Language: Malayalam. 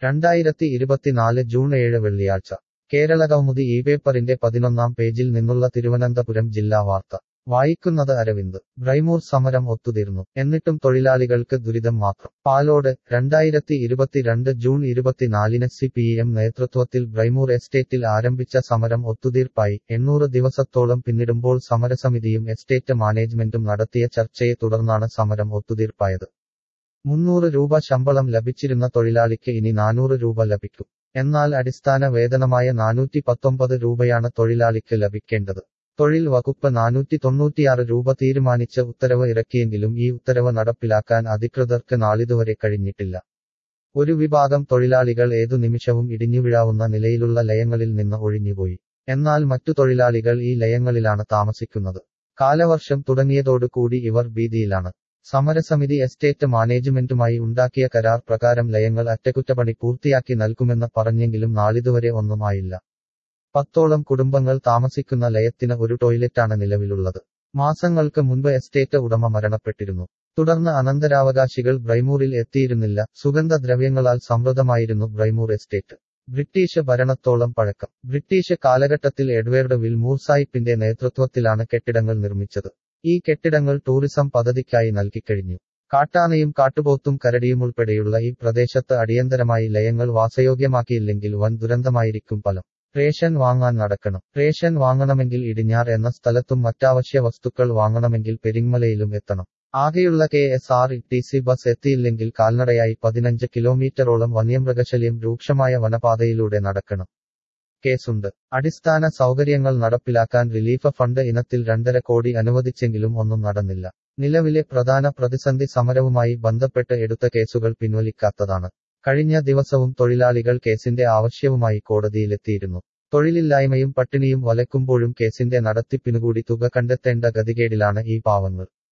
രണ്ടായിരത്തി ഇരുപത്തിനാല് ജൂൺ ഏഴ് വെള്ളിയാഴ്ച കേരളകൗമുദി ഈ പേപ്പറിന്റെ പതിനൊന്നാം പേജിൽ നിന്നുള്ള തിരുവനന്തപുരം ജില്ലാ വാർത്ത വായിക്കുന്നത് അരവിന്ദ് ബ്രൈമൂർ സമരം ഒത്തുതീർന്നു എന്നിട്ടും തൊഴിലാളികൾക്ക് ദുരിതം മാത്രം പാലോട് രണ്ടായിരത്തി ഇരുപത്തിരണ്ട് ജൂൺ ഇരുപത്തിനാലിന് സി പി എം നേതൃത്വത്തിൽ ബ്രൈമൂർ എസ്റ്റേറ്റിൽ ആരംഭിച്ച സമരം ഒത്തുതീർപ്പായി എണ്ണൂറ് ദിവസത്തോളം പിന്നിടുമ്പോൾ സമരസമിതിയും എസ്റ്റേറ്റ് മാനേജ്മെന്റും നടത്തിയ ചർച്ചയെ തുടർന്നാണ് സമരം ഒത്തുതീർപ്പായത് മുന്നൂറ് രൂപ ശമ്പളം ലഭിച്ചിരുന്ന തൊഴിലാളിക്ക് ഇനി നാനൂറ് രൂപ ലഭിക്കും എന്നാൽ അടിസ്ഥാന വേതനമായ നാനൂറ്റി പത്തൊമ്പത് രൂപയാണ് തൊഴിലാളിക്ക് ലഭിക്കേണ്ടത് തൊഴിൽ വകുപ്പ് നാനൂറ്റി തൊണ്ണൂറ്റിയാറ് രൂപ തീരുമാനിച്ച ഉത്തരവ് ഇറക്കിയെങ്കിലും ഈ ഉത്തരവ് നടപ്പിലാക്കാൻ അധികൃതർക്ക് നാളിതുവരെ കഴിഞ്ഞിട്ടില്ല ഒരു വിഭാഗം തൊഴിലാളികൾ ഏതു നിമിഷവും ഇടിഞ്ഞുവീഴാവുന്ന നിലയിലുള്ള ലയങ്ങളിൽ നിന്ന് ഒഴിഞ്ഞുപോയി എന്നാൽ മറ്റു തൊഴിലാളികൾ ഈ ലയങ്ങളിലാണ് താമസിക്കുന്നത് കാലവർഷം തുടങ്ങിയതോടുകൂടി ഇവർ ഭീതിയിലാണ് സമരസമിതി എസ്റ്റേറ്റ് മാനേജ്മെന്റുമായി ഉണ്ടാക്കിയ കരാർ പ്രകാരം ലയങ്ങൾ അറ്റകുറ്റപ്പണി പൂർത്തിയാക്കി നൽകുമെന്ന് പറഞ്ഞെങ്കിലും നാളിതുവരെ ഒന്നും ആയില്ല പത്തോളം കുടുംബങ്ങൾ താമസിക്കുന്ന ലയത്തിന് ഒരു ടോയ്ലറ്റാണ് നിലവിലുള്ളത് മാസങ്ങൾക്ക് മുൻപ് എസ്റ്റേറ്റ് ഉടമ മരണപ്പെട്ടിരുന്നു തുടർന്ന് അനന്തരാവകാശികൾ ബ്രൈമൂറിൽ എത്തിയിരുന്നില്ല സുഗന്ധദ്രവ്യങ്ങളാൽ സമൃദ്ധമായിരുന്നു ബ്രൈമൂർ എസ്റ്റേറ്റ് ബ്രിട്ടീഷ് ഭരണത്തോളം പഴക്കം ബ്രിട്ടീഷ് കാലഘട്ടത്തിൽ എഡ്വേർഡ് വിൽമൂർ സായിപ്പിന്റെ നേതൃത്വത്തിലാണ് കെട്ടിടങ്ങൾ നിർമ്മിച്ചത് ഈ കെട്ടിടങ്ങൾ ടൂറിസം പദ്ധതിക്കായി നൽകിക്കഴിഞ്ഞു കാട്ടാനയും കാട്ടുപോത്തും കരടിയും ഉൾപ്പെടെയുള്ള ഈ പ്രദേശത്ത് അടിയന്തരമായി ലയങ്ങൾ വാസയോഗ്യമാക്കിയില്ലെങ്കിൽ വൻ ദുരന്തമായിരിക്കും ഫലം റേഷൻ വാങ്ങാൻ നടക്കണം റേഷൻ വാങ്ങണമെങ്കിൽ ഇടിഞ്ഞാർ എന്ന സ്ഥലത്തും മറ്റാവശ്യ വസ്തുക്കൾ വാങ്ങണമെങ്കിൽ പെരിങ്ങമലയിലും എത്തണം ആകെയുള്ള K S R T C bus എത്തിയില്ലെങ്കിൽ കാൽനടയായി പതിനഞ്ച് കിലോമീറ്ററോളം വന്യമൃഗശല്യം രൂക്ഷമായ വനപാതയിലൂടെ നടക്കണം കേസുണ്ട് അടിസ്ഥാന സൗകര്യങ്ങൾ നടപ്പിലാക്കാൻ റിലീഫ് ഫണ്ട് ഇനത്തിൽ രണ്ടര കോടി അനുവദിച്ചെങ്കിലും ഒന്നും നടന്നില്ല നിലവിലെ പ്രധാന പ്രതിസന്ധി സമരവുമായി ബന്ധപ്പെട്ട് എടുത്ത കേസുകൾ പിൻവലിക്കാത്തതാണ് കഴിഞ്ഞ ദിവസവും തൊഴിലാളികൾ കേസിന്റെ ആവശ്യവുമായി കോടതിയിലെത്തിയിരുന്നു തൊഴിലില്ലായ്മയും പട്ടിണിയും വലക്കുമ്പോഴും കേസിന്റെ നടത്തിപ്പിനുകൂടി തുക കണ്ടെത്തേണ്ട ഗതികേടിലാണ് ഈ പാവങ്ങൾ